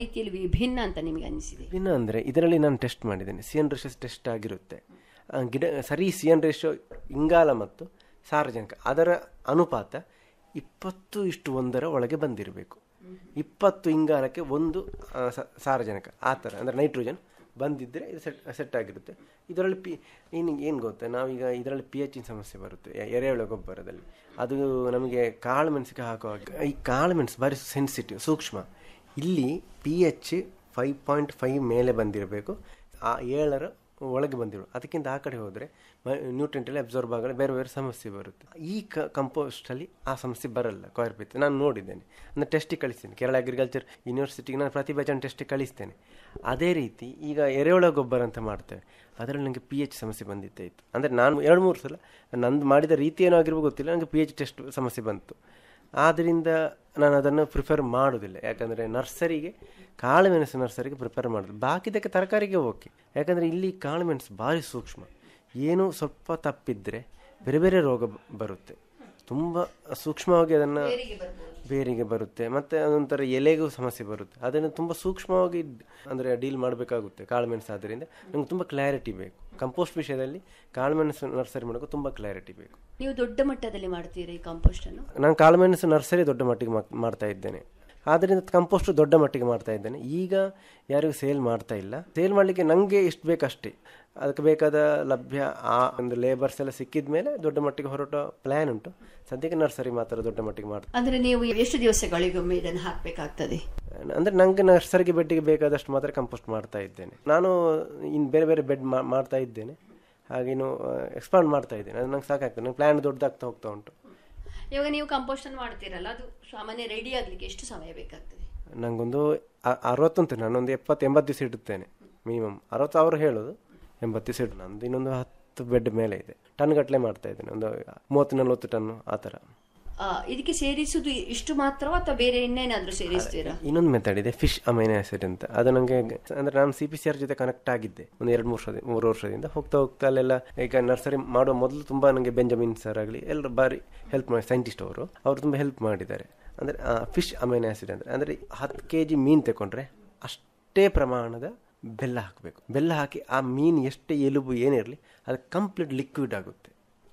ರೀತಿಯಲ್ಲಿ ವಿಭಿನ್ನ ಅಂತ ನಿಮಗೆ ಅನಿಸಿದೆ ಭಿನ್ನ ಅಂದರೆ ಇದರಲ್ಲಿ ನಾನು ಟೆಸ್ಟ್ ಮಾಡಿದ್ದೇನೆ ಸಿ ಎನ್ ರೇಷಸ್ ಟೆಸ್ಟ್ ಆಗಿರುತ್ತೆ ಆ, ಗಿಡ ಸರಿ ಸಿ ಎನ್ ರೇಷೋ ಇಂಗಾಲ ಮತ್ತು ಸಾರಜನಕ ಅದರ ಅನುಪಾತ ಇಪ್ಪತ್ತು ಇಷ್ಟು ಒಂದರ ಒಳಗೆ ಬಂದಿರಬೇಕು ಇಪ್ಪತ್ತು ಇಂಗಾಲಕ್ಕೆ ಒಂದು ಆ, ಸ- ಸಾರಜನಕ ಆ ಥರ ಅಂದರೆ ನೈಟ್ರೋಜನ್ ಬಂದಿದ್ದರೆ ಇದು ಸೆಟ್ ಸೆಟ್ ಆಗಿರುತ್ತೆ ಇದರಲ್ಲಿ ಪಿ ಏನು ಏನು ಗೊತ್ತಾ ನಾವೀಗ ಇದರಲ್ಲಿ ಪಿ ಎಚ್ಚಿನ ಸಮಸ್ಯೆ ಬರುತ್ತೆ ಎ- ಎರೆಹುಳ ಗೊಬ್ಬರದಲ್ಲಿ ಅದು ನಮಗೆ ಕಾಳು ಮೆಣಸಿಗೆ ಹಾಕುವಾಗ ಈ ಕಾಳು ಮೆಣಸು ಭಾರಿ ಸೆನ್ಸಿಟಿವ್ ಸೂಕ್ಷ್ಮ ಇಲ್ಲಿ P H five point five ಮೇಲೆ ಬಂದಿರಬೇಕು ಆ ಏಳರ ಒಳಗೆ ಬಂದಿರು ಅದಕ್ಕಿಂತ ಆ ಕಡೆ ಹೋದರೆ ನ್ಯೂಟ್ರೆಂಟಲ್ಲಿ ಅಬ್ಸರ್ವ್ ಆಗಲು ಬೇರೆ ಬೇರೆ ಸಮಸ್ಯೆ ಬರುತ್ತೆ ಈ ಕ ಕಂಪೋಸ್ಟಲ್ಲಿ ಆ ಸಮಸ್ಯೆ ಬರಲ್ಲ ಕೊಯರ್ಪಿತ್ ನಾನು ನೋಡಿದ್ದೇನೆ ಅಂದರೆ ಟೆಸ್ಟಿಗೆ ಕಳಿಸ್ತೇನೆ ಕೇರಳ ಅಗ್ರಿಕಲ್ಚರ್ ಯೂನಿವರ್ಸಿಟಿಗೆ ನಾನು ಪ್ರತಿ ಬ್ಯಾಚನ್ನು ಟೆಸ್ಟಿಗೆ ಕಳಿಸ್ತೇನೆ ಅದೇ ರೀತಿ ಈಗ ಎರೆಹುಳ ಗೊಬ್ಬರ ಅಂತ ಮಾಡ್ತೇವೆ ಅದರಲ್ಲಿ ನನಗೆ ಪಿ ಎಚ್ ಸಮಸ್ಯೆ ಬಂದಿತ್ತೇ ಇತ್ತು ಅಂದರೆ ನಾನು ಎರಡು ಮೂರು ಸಲ ನಂದು ಮಾಡಿದ ರೀತಿ ಏನೋ ಆಗಿರ್ಬೋದು ಗೊತ್ತಿಲ್ಲ ನನಗೆ ಪಿ ಎಚ್ ಟೆಸ್ಟ್ ಸಮಸ್ಯೆ ಬಂತು ಆದ್ದರಿಂದ ನಾನು ಅದನ್ನು ಪ್ರಿಫರ್ ಮಾಡೋದಿಲ್ಲ ಯಾಕಂದರೆ ನರ್ಸರಿಗೆ ಕಾಳುಮೆಣಸು ನರ್ಸರಿಗೆ ಪ್ರಿಪೇರ್ ಮಾಡೋದು ಬಾಕಿದಕ್ಕೆ ತರಕಾರಿಗೆ ಓಕೆ ಯಾಕಂದರೆ ಇಲ್ಲಿ ಕಾಳುಮೆಣಸು ಭಾರಿ ಸೂಕ್ಷ್ಮ ಏನು ಸ್ವಲ್ಪ ತಪ್ಪಿದ್ರೆ ಬೇರೆ ಬೇರೆ ರೋಗ ಬ- ಬರುತ್ತೆ ತುಂಬ ಸೂಕ್ಷ್ಮವಾಗಿ ಅದನ್ನು ಬೇರಿಗೆ ಬರುತ್ತೆ ಮತ್ತು ಅದೊಂಥರ ಎಲೆಗೂ ಸಮಸ್ಯೆ ಬರುತ್ತೆ ಅದನ್ನು ತುಂಬ ಸೂಕ್ಷ್ಮವಾಗಿ ಅಂದರೆ ಡೀಲ್ ಮಾಡಬೇಕಾಗುತ್ತೆ ಕಾಳುಮೆಣಸು ಆದ್ದರಿಂದ ನಮ್ಗೆ ತುಂಬ ಕ್ಲಾರಿಟಿ ಬೇಕು ಕಂಪೋಸ್ಟ್ ವಿಷಯದಲ್ಲಿ ಕಾಳುಮೆಣಸು ನರ್ಸರಿ ಮಾಡೋಕೆ ತುಂಬ ಕ್ಲಾರಿಟಿ ಬೇಕು ನೀವು ದೊಡ್ಡ ಮಟ್ಟದಲ್ಲಿ ಮಾಡ್ತೀರಾ ಈ ಕಾಂಪೋಸ್ಟ್ ಅನ್ನು ನಾನು ಕಾಳುಮೆಣಸು ನರ್ಸರಿ ದೊಡ್ಡ ಮಟ್ಟಿಗೆ ಮಾ- ಮಾಡ್ತಾ ಇದ್ದೇನೆ ಆದ್ದರಿಂದ ಕಂಪೋಸ್ಟ್ ದೊಡ್ಡ ಮಟ್ಟಿಗೆ ಮಾಡ್ತಾ ಇದ್ದೇನೆ ಈಗ ಯಾರಿಗೂ ಸೇಲ್ ಮಾಡ್ತಾ ಇಲ್ಲ ಸೇಲ್ ಮಾಡಲಿಕ್ಕೆ ನನಗೆ ಎಷ್ಟು ಬೇಕಷ್ಟೇ ಅದಕ್ಕೆ ಬೇಕಾದ ಲಭ್ಯ ಆ ಒಂದು ಲೇಬರ್ಸ್ ಎಲ್ಲ ಸಿಕ್ಕಿದ ಮೇಲೆ ದೊಡ್ಡ ಮಟ್ಟಿಗೆ ಹೊರಟ ಪ್ಲ್ಯಾನ್ ಉಂಟು ಸದ್ಯಕ್ಕೆ ನರ್ಸರಿ ಮಾತ್ರ ದೊಡ್ಡ ಮಟ್ಟಿಗೆ ಮಾಡ್ತಾ ಅಂದ್ರೆ ನೀವು ಎಷ್ಟು ದಿವಸಗಳಿಗೊಮ್ಮೆ ಇದನ್ನು ಹಾಕಬೇಕಾಗ್ತದೆ ಅಂದರೆ ನನಗೆ ನರ್ಸರಿಗೆ ಬೆಡ್ಡಿಗೆ ಬೇಕಾದಷ್ಟು ಮಾತ್ರ ಕಂಪೋಸ್ಟ್ ಮಾಡ್ತಾ ಇದ್ದೇನೆ ನಾನು ಇನ್ನು ಬೇರೆ ಬೇರೆ ಬೆಡ್ ಮಾಡ್ತಾ ಇದ್ದೇನೆ ಹಾಗೇನು ಎಕ್ಸ್ಪಾಂಡ್ ಮಾಡ್ತಾ ಇದ್ದೇನೆ ಅದು ನಂಗೆ ಸಾಕಾಗ್ತದೆ ನಂಗೆ ಪ್ಲ್ಯಾನ್ ದೊಡ್ಡದಾಗ್ತಾ ಹೋಗ್ತಾ ಉಂಟು ಇವಾಗ ನೀವು ಕಾಂಪೋಸ್ಟ್ ಅನ್ನು ಮಾಡ್ತೀರಲ್ಲ ಅದು ಸಾಮಾನ್ಯ ರೆಡಿ ಆಗ್ಲಿಕ್ಕೆ ಎಷ್ಟು ಸಮಯ ಬೇಕಾಗ್ತದೆ ನನಗೊಂದು ಅರವತ್ತಂತ ನಾನೊಂದು ಎಪ್ಪತ್ತು ಎಂಬತ್ತು ದಿವಸ ಇಡುತ್ತೇನೆ ಮಿನಿಮಮ್ ಅರವತ್ತು ಅವರು ಹೇಳೋದು ಎಂಬತ್ತು ದಿವಸ ಇಡು ನಂದು ಇನ್ನೊಂದು ಹತ್ತು ಬೆಡ್ ಮೇಲೆ ಇದೆ ಟನ್ ಗಟ್ಟಲೆ ಮಾಡ್ತಾ ಇದ್ದೇನೆ ಒಂದು ಮೂವತ್ತು ನಲ್ವತ್ತು ಟನ್ನು ಆ ಥರ ಆ, ಇದಕ್ಕೆ ಸೇರಿಸುದು ಇಷ್ಟು ಮಾತ್ರವಾ ಅಥವಾ ಬೇರೆ ಇನ್ನೇನಾದ್ರೂ ಸೇರಿಸ್ತೀರಾ ಇನ್ನೊಂದು ಮೆಥಡ್ ಇದೆ ಫಿಶ್ ಅಮೈನೋ ಆಸಿಡ್ ಅಂತ ಅದು ನನಗೆ ಅಂದರೆ ನಾನು ಸಿ ಪಿ ಸಿ ಆರ್ ಜೊತೆ ಕನೆಕ್ಟ್ ಆಗಿದ್ದೆ ಒಂದು ಎರಡು ಮೂರು ವರ್ಷದ ಮೂರು ವರ್ಷದಿಂದ ಹೋಗ್ತಾ ಹೋಗ್ತಾ ಅಲ್ಲೆಲ್ಲ ಈಗ ನರ್ಸರಿ ಮಾಡುವ ಮೊದಲು ತುಂಬ ನನಗೆ ಬೆಂಜಮಿನ್ ಸರ್ ಆಗಲಿ ಎಲ್ಲರೂ ಬಾರಿ ಹೆಲ್ಪ್ ಮಾಡಿ ಸೈಂಟಿಸ್ಟ್ ಅವರು ಅವರು ತುಂಬ ಹೆಲ್ಪ್ ಮಾಡಿದ್ದಾರೆ ಅಂದರೆ ಫಿಶ್ ಅಮೈನೋ ಆಸಿಡ್ ಅಂದರೆ ಅಂದರೆ ಹತ್ತು ಕೆ ಜಿ ಮೀನು ತಗೊಂಡ್ರೆ ಅಷ್ಟೇ ಪ್ರಮಾಣದ ಬೆಲ್ಲ ಹಾಕಬೇಕು ಬೆಲ್ಲ ಹಾಕಿ ಆ ಮೀನು ಎಷ್ಟೇ ಎಲುಬು ಏನಿರಲಿ ಅದು ಕಂಪ್ಲೀಟ್ ಲಿಕ್ವಿಡ್ ಆಗುತ್ತೆ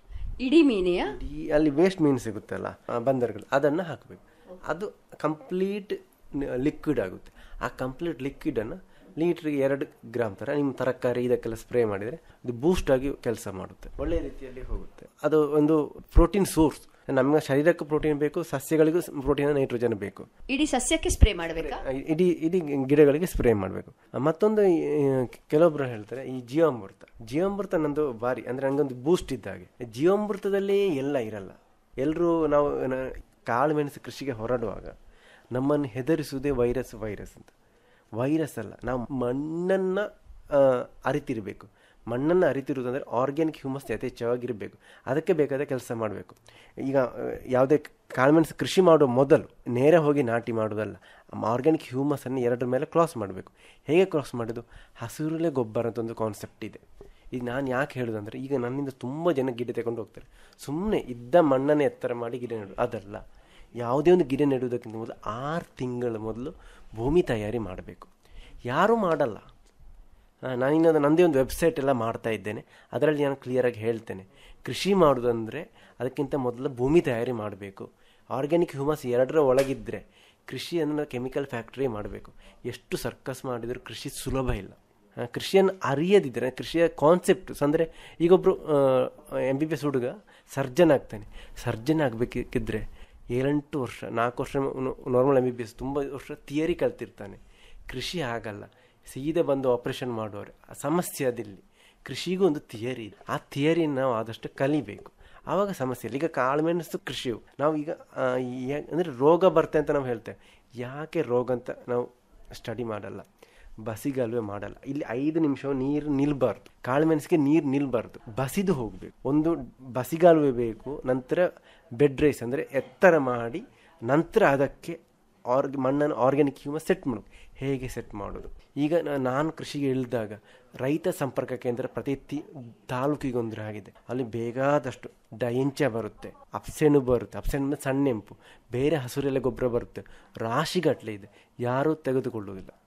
ಇಡೀ ಮೀನೆಯ ಈ ಅಲ್ಲಿ ವೇಸ್ಟ್ ಮೀನು ಸಿಗುತ್ತಲ್ಲ ಆ ಬಂದರ್ಗಳು ಅದನ್ನು ಹಾಕಬೇಕು ಅದು ಕಂಪ್ಲೀಟ್ ಲಿಕ್ವಿಡ್ ಆಗುತ್ತೆ ಆ ಕಂಪ್ಲೀಟ್ ಲಿಕ್ವಿಡನ್ನು ಲೀಟ್ರಿಗೆ ಎರಡು ಗ್ರಾಮ್ ಥರ ನಿಮ್ಮ ತರಕಾರಿ ಇದಕ್ಕೆಲ್ಲ ಸ್ಪ್ರೇ ಮಾಡಿದರೆ ಇದು ಬೂಸ್ಟ್ ಆಗಿ ಕೆಲಸ ಮಾಡುತ್ತೆ ಒಳ್ಳೆಯ ರೀತಿಯಲ್ಲಿ ಹೋಗುತ್ತೆ ಅದು ಒಂದು ಪ್ರೋಟೀನ್ ಸೋರ್ಸ್ ನಮಗೆ ಶರೀರಕ್ಕೆ ಪ್ರೋಟೀನ್ ಬೇಕು ಸಸ್ಯಗಳಿಗೂ ಪ್ರೋಟೀನ್ ನೈಟ್ರೋಜನ್ ಬೇಕು ಇಡೀ ಸಸ್ಯಕ್ಕೆ ಸ್ಪ್ರೇ ಮಾಡಬೇಕಾ ಇಡೀ ಇಡೀ ಗಿಡಗಳಿಗೆ ಸ್ಪ್ರೇ ಮಾಡಬೇಕು ಮತ್ತೊಂದು ಈ, ಕೆಲವೊಬ್ರು ಹೇಳ್ತಾರೆ ಈ ಜೀವಾಮೃತ ಜೀವಾಮೃತ ನಂದು ಭಾರಿ ಅಂದರೆ ನನಗೊಂದು ಬೂಸ್ಟ್ ಇದ್ದ ಹಾಗೆ ಜೀವಾಮೃತದಲ್ಲಿ ಎಲ್ಲ ಇರಲ್ಲ ಎಲ್ಲರೂ ನಾವು ನ- ಕಾಳು ಮೆಣಸು ಕೃಷಿಗೆ ಹೊರಡುವಾಗ ನಮ್ಮನ್ನು ಹೆದರಿಸುವುದೇ ವೈರಸ್ ವೈರಸ್ ಅಂತ ವೈರಸ್ ಅಲ್ಲ ನಾವು ಮಣ್ಣನ್ನು ಅರಿತಿರಬೇಕು ಮಣ್ಣನ್ನು ಅರಿತಿರುವುದು ಅಂದರೆ ಆರ್ಗ್ಯಾನಿಕ್ ಹ್ಯೂಮಸ್ ಯಥೇಚ್ಛವಾಗಿರಬೇಕು ಅದಕ್ಕೆ ಬೇಕಾದ ಕೆಲಸ ಮಾಡಬೇಕು ಈಗ ಆ, ಯಾವುದೇ ಕಾಳುಮೆಣಸು ಕೃಷಿ ಮಾಡುವ ಮೊದಲು ನೇರ ಹೋಗಿ ನಾಟಿ ಮಾಡೋದಲ್ಲ ಆರ್ಗ್ಯಾನಿಕ್ ಹ್ಯೂಮಸನ್ನು ಎರಡರ ಮೇಲೆ ಕ್ರಾಸ್ ಮಾಡಬೇಕು ಹೇಗೆ ಕ್ರಾಸ್ ಮಾಡೋದು ಹಸಿರುಲೆ ಗೊಬ್ಬರ ಅಂತ ಒಂದು ಕಾನ್ಸೆಪ್ಟ್ ಇದೆ ಈಗ ನಾನು ಯಾಕೆ ಹೇಳೋದು ಅಂದರೆ ಈಗ ನನ್ನಿಂದ ತುಂಬ ಜನ ಗಿಡ ತಗೊಂಡು ಹೋಗ್ತಾರೆ ಸುಮ್ಮನೆ ಇದ್ದ ಮಣ್ಣನ್ನು ಎತ್ತರ ಮಾಡಿ ಗಿಡ ನೆಡೋದು ಅದಲ್ಲ ಯಾವುದೇ ಒಂದು ಗಿಡ ನೆಡುವುದಕ್ಕಿಂತ ಮೊದಲು ಆರು ತಿಂಗಳ ಮೊದಲು ಭೂಮಿ ತಯಾರಿ ಮಾಡಬೇಕು ಯಾರೂ ಮಾಡಲ್ಲ ಆ, ನಾನಿನ್ನೊಂದು ನನ್ನದೇ ಒಂದು ವೆಬ್ಸೈಟ್ ಎಲ್ಲ ಮಾಡ್ತಾ ಇದ್ದೇನೆ ಅದರಲ್ಲಿ ನಾನು ಕ್ಲಿಯರಾಗಿ ಹೇಳ್ತೇನೆ ಕೃಷಿ ಮಾಡೋದಂದರೆ ಅದಕ್ಕಿಂತ ಮೊದಲು ಭೂಮಿ ತಯಾರಿ ಮಾಡಬೇಕು ಆರ್ಗ್ಯಾನಿಕ್ ಹ್ಯೂಮಸ್ ಎರಡರ ಒಳಗಿದ್ದರೆ ಕೃಷಿಯನ್ನು ಕೆಮಿಕಲ್ ಫ್ಯಾಕ್ಟ್ರಿ ಮಾಡಬೇಕು ಎಷ್ಟು ಸರ್ಕಸ್ ಮಾಡಿದರೂ ಕೃಷಿ ಸುಲಭ ಇಲ್ಲ ಆ, ಕೃಷಿಯನ್ನು ಅರಿಯದಿದ್ದರೆ ಕೃಷಿಯ ಕಾನ್ಸೆಪ್ಟ್ ಅಂದರೆ ಈಗೊಬ್ಬರು ಎಮ್ ಬಿ ಬಿ ಎಸ್ ಹುಡುಗ ಸರ್ಜನ್ ಆಗ್ತಾನೆ ಸರ್ಜನ್ ಆಗಬೇಕಿದ್ರೆ ಏಳೆಂಟು ವರ್ಷ ನಾಲ್ಕು ವರ್ಷ normal M B B S ತುಂಬ ವರ್ಷ ಥಿಯರಿ ಕಲ್ತಿರ್ತಾನೆ ಕೃಷಿ ಆಗಲ್ಲ ಸೀದಾ ಬಂದು ಆಪರೇಷನ್ ಮಾಡೋರು ಆ ಸಮಸ್ಯೆ ಅದಿಲ್ಲಿ ಕೃಷಿಗೂ ಒಂದು ಥಿಯರಿ ಇದೆ ಆ ಥಿಯರಿನ ನಾವು ಆದಷ್ಟು ಕಲಿಬೇಕು ಆವಾಗ ಸಮಸ್ಯೆ ಇಲ್ಲ ಈಗ ಕಾಳುಮೆಣಸು ಕೃಷಿಯು ನಾವು ಈಗ ಆ, ಯಾ- ಅಂದರೆ ರೋಗ ಬರುತ್ತೆ ಅಂತ ನಾವು ಹೇಳ್ತೇವೆ ಯಾಕೆ ರೋಗ ಅಂತ ನಾವು ಸ್ಟಡಿ ಮಾಡಲ್ಲ ಬಸಿಗಾಲುವೆ ಮಾಡಲ್ಲ ಇಲ್ಲಿ ಐದು ನಿಮಿಷ ನೀರು ನಿಲ್ಬಾರ್ದು ಕಾಳುಮೆಣಸಿಗೆ ನೀರು ನಿಲ್ಬಾರ್ದು ಬಸಿದು ಹೋಗಬೇಕು ಒಂದು ಬಸಿಗಾಲುವೆ ಬೇಕು ನಂತರ ಬೆಡ್ ರೈಸ್ ಅಂದರೆ ಎತ್ತರ ಮಾಡಿ ನಂತರ ಅದಕ್ಕೆ ಆರ್ಗ್ ಮಣ್ಣನ್ನು ಆರ್ಗ್ಯಾನಿಕ್ ಹ್ಯೂಮಸ್ ಸೆಟ್ ಮಾಡೋದು ಹೇಗೆ ಸೆಟ್ ಮಾಡೋದು ಈಗ ನಾ- ನಾನು ಕೃಷಿಗೆ ಇಳಿದಾಗ ರೈತ ಸಂಪರ್ಕ ಕೇಂದ್ರ ಪ್ರತಿ ತಿ ತಾಲೂಕಿಗೊಂದು ಆಗಿದೆ ಅಲ್ಲಿ ಬೇಕಾದಷ್ಟು ಡೈಂಚ ಬರುತ್ತೆ ಅಪ್ಸೆಣು ಬರುತ್ತೆ ಅಪ್ಸೆಣು ಅಂದ್ರೆ ಸಣ್ಣ ಎಂಪು ಬೇರೆ ಹಸುರೆಲೆ ಗೊಬ್ಬರ ಬರುತ್ತೆ ರಾಶಿಗಟ್ಟಲೆ ಇದೆ ಯಾರೂ ತೆಗೆದುಕೊಳ್ಳುವುದಿಲ್ಲ